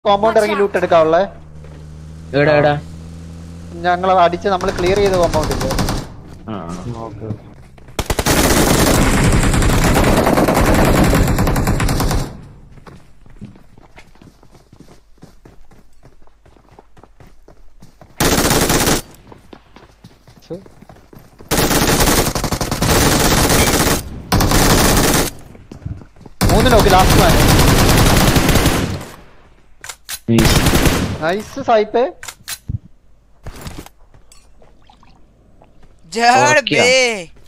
Compound ഇറങ്ങി loot എടുക്കാവുള്ളേ എടാ എടാ ഞങ്ങൾ അടിച്ച് നമ്മൾ ക്ലിയർ ചെയ്ത കോമ്പൗണ്ട് ഇല്ലേ ആ ഓക്കെ മൂന്ന് നോക്കി ലാസ്റ്റ് മാൻ Nice. നൈസ് സായിപ്പേ ജാട് ഓക്കെയാ. ബേ